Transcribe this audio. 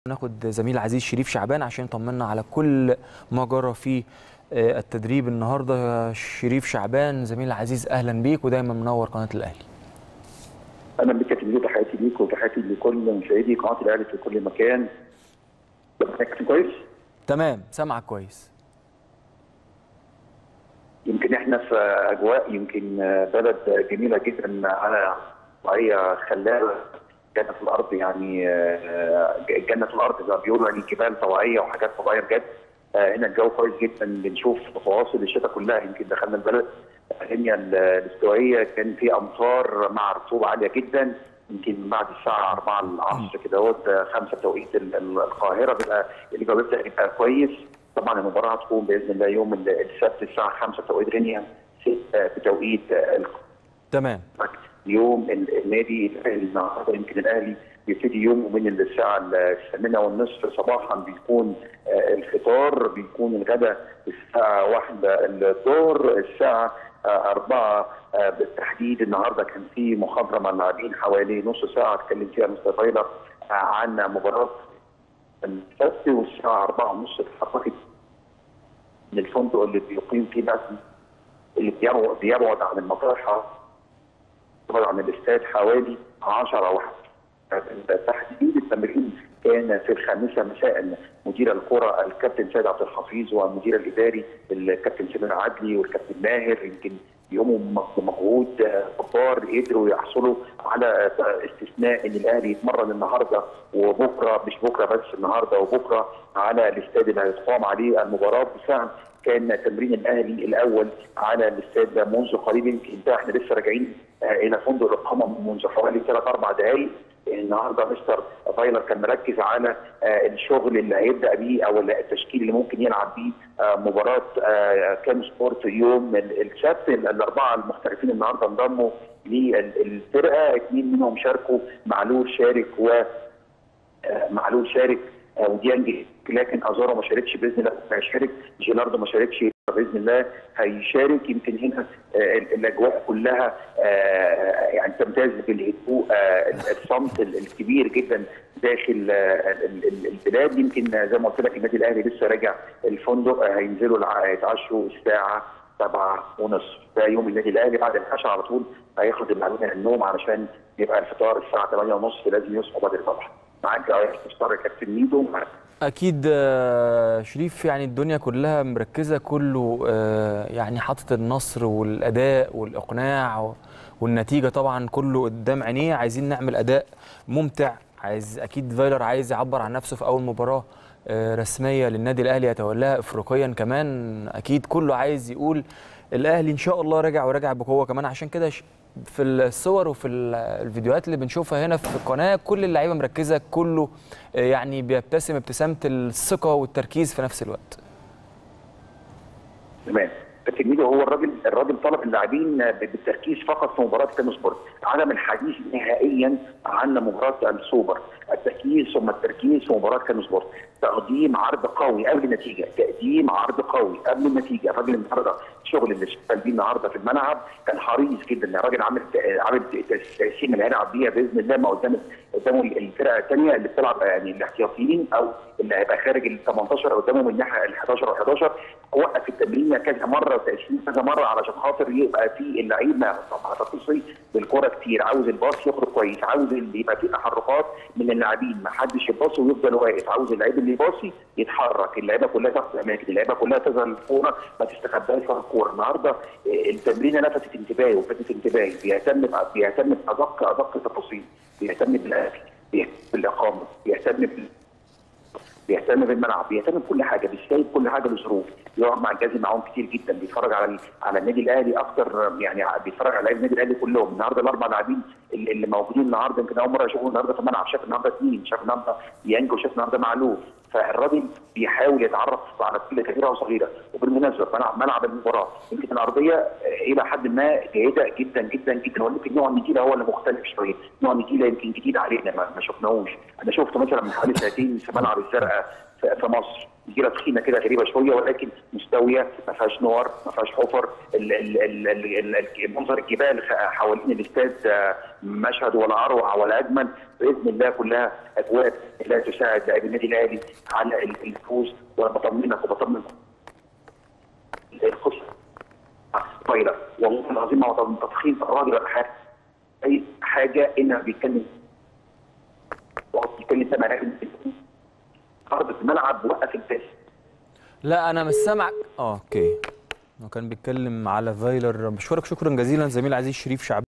ناخد زميل عزيز شريف شعبان عشان يطمنا على كل ما جرى في آه، التدريب النهارده شريف شعبان زميل العزيز اهلا بيك ودايما منور قناه الاهلي اهلا بك يا كبير تحياتي ليك وتحياتي لكل مشاهدي قناه الاهلي في كل مكان كابتن كويس تمام سامعك كويس يمكن احنا في اجواء يمكن بلد جميله جدا على طبيعيه خلابه جنه الارض يعني آه، جنه الارض زي ما بيقولوا يعني جبال طبيعيه وحاجات طبيعيه بجد آه، هنا الجو كويس جدا بنشوف فواصل الشتاء كلها يمكن دخلنا البلد الدنيا الاستوائيه كان في امطار مع رطوبه عاليه جدا يمكن بعد الساعه 4 العصر كده اهوت 5 توقيت ال- ال- القاهره بيبقى الجو بيبدا يبقى كويس طبعا المباراه هتكون باذن الله يوم السبت الساعه 5 توقيت غينيا 6 بتوقيت القاهره تمام يوم ال- النادي الاهلي النهارده يمكن الاهلي بيبتدي يومه من الساعه الثامنه والنصف صباحا بيكون آه، الفطار بيكون الغداء الساعه واحدة الظهر الساعه آه، أربعة آه، بالتحديد النهارده كان في محاضره مع اللاعبين حوالي نص ساعه اتكلم فيها مستر فايلر آه، عن مباراه السبت والساعه أربعة ونص اتحركت من الفندق اللي بيقيم فيه ناس اللي بيبعد بيبعد عن المطار طبعا عن الاستاد حوالي 10 او تحديد التمرين كان في الخامسه مساء مدير الكره الكابتن سيد عبد الحفيظ والمدير الاداري الكابتن سمير عدلي والكابتن ماهر يمكن يومهم مجهود جبار قدروا يحصلوا على استثناء ان الاهلي يتمرن النهارده وبكره مش بكره بس النهارده وبكره على الاستاد اللي هيتقام عليه المباراه بالفعل كان تمرين الاهلي الاول على الاستاد ده منذ قليل يمكن ده احنا لسه راجعين آه، الى فندق الاقامه منذ حوالي ثلاث اربع دقائق النهارده مستر فايلر كان مركز على آه، الشغل اللي هيبدا بيه او التشكيل اللي ممكن يلعب بيه آه، مباراه آه، كان سبورت يوم ال- السبت الاربعه المحترفين النهارده انضموا للفرقه اثنين منهم شاركوا معلول شارك و آه، معلول شارك آه، وديانج لكن ازارو ما شاركش باذن الله هيشارك جيلاردو ما شاركش باذن الله هيشارك يمكن هنا آه، الاجواء كلها آه، يعني تمتاز بالهدوء آه، الصمت ال- الكبير جدا داخل آه، ال- ال- البلاد يمكن زي ما قلت لك النادي الاهلي لسه راجع الفندق آه، هينزلوا الع- يتعشوا الساعه سبعة ونصف ده يوم النادي الاهلي بعد العشاء على طول هياخد اللاعبين من النوم علشان يبقى الفطار الساعه 8 ونصف لازم يصحوا بدري طبعا معاك يا مستر كابتن ميدو معاك اكيد آه، شريف يعني الدنيا كلها مركزه كله آه، يعني حاطط النصر والاداء والاقناع و- والنتيجه طبعا كله قدام عينيه عايزين نعمل اداء ممتع عايز اكيد فايلر عايز يعبر عن نفسه في اول مباراه آه، رسميه للنادي الاهلي يتولاها افريقيا كمان اكيد كله عايز يقول الاهلي ان شاء الله راجع وراجع بقوه كمان عشان كده ش- في الصور وفي ال- الفيديوهات اللي بنشوفها هنا في القناه كل اللعيبه مركزه كله آه، يعني بيبتسم ابتسامه الثقه والتركيز في نفس الوقت تمام لكن ميدو هو الراجل الراجل طلب اللاعبين بالتركيز فقط في مباراه كانو سبورت عدم الحديث نهائيا عن مباراه السوبر التركيز ثم التركيز في مباراه كانو سبورت تقديم عرض قوي قبل النتيجه تقديم عرض قوي قبل النتيجه الراجل النهارده الشغل اللي اشتغل بيه النهارده في الملعب كان حريص جدا الراجل عامل عامل تقسيم اللي هيلعب بيها باذن الله ما قدام قدامه الفرقه الثانيه اللي بتلعب يعني الاحتياطيين او اللي هيبقى خارج ال 18 قدامهم من الناحيه ال 11 و 11 وقف التمرين كذا مره وتقسيم كذا مره علشان خاطر يبقى في اللعيب ما تتصي بالكوره كتير عاوز الباص يخرج كويس عاوز اللي يبقى في تحركات من اللاعبين ما حدش يباصي ويفضل واقف عاوز اللعيب اللي يباصي يتحرك اللعيبه كلها تاخد اماكن اللعيبه كلها تظهر الكوره ما تستخباش ورا الكوره النهارده آه، التمرينه لفتت انتباهي وفتت انتباهي بيهتم بأ- بيهتم بادق ادق التفاصيل بيهتم بالاكل بيهتم بالاقامه بيهتم بال بيهتم بالملعب بيهتم بكل حاجه بيسايب كل حاجه لظروف بيقعد مع الجهاز معاهم كتير جدا بيتفرج على على النادي الاهلي اكتر يعني بيتفرج على لعيبه النادي الاهلي كلهم النهارده الاربع لاعبين اللي اللي موجودين النهارده يمكن اول مره اشوفهم النهارده في الملعب شاف النهارده اثنين شاف النهارده يانجو شاف النهارده معلول فالراجل بيحاول يتعرف على كل كبيره وصغيره وبالمناسبه ملعب ملعب المباراه يمكن الارضيه آه، الى حد ما جيده جدا جدا جدا ولكن نوع النجيله هو اللي مختلف شويه نوع النجيله يمكن جديد علينا ما, ما شفناهوش انا شفته مثلا من حوالي سنتين في ملعب الزرقاء في في مصر جزيره تخينه كده غريبه شويه ولكن مستويه ما فيهاش نار ما فيهاش حفر ال- ال- ال- ال- ال- منظر الجبال خ- حوالين الاستاد آه، مشهد ولا اروع ولا اجمل باذن الله كلها اجواء لا تساعد لاعبي النادي الاهلي على ال- الفوز وانا بطمنك وبطمن الخصم طايله والله العظيم ما هو تضخيم الراجل ولا حاجه اي حاجه انها بيتكلم بيتكلم سامع لكن ارض الملعب وقف الباس لا انا مش سامعك اه اوكي هو كان بيتكلم على فايلر بشكرك شكرا جزيلا زميل عزيز شريف شعبان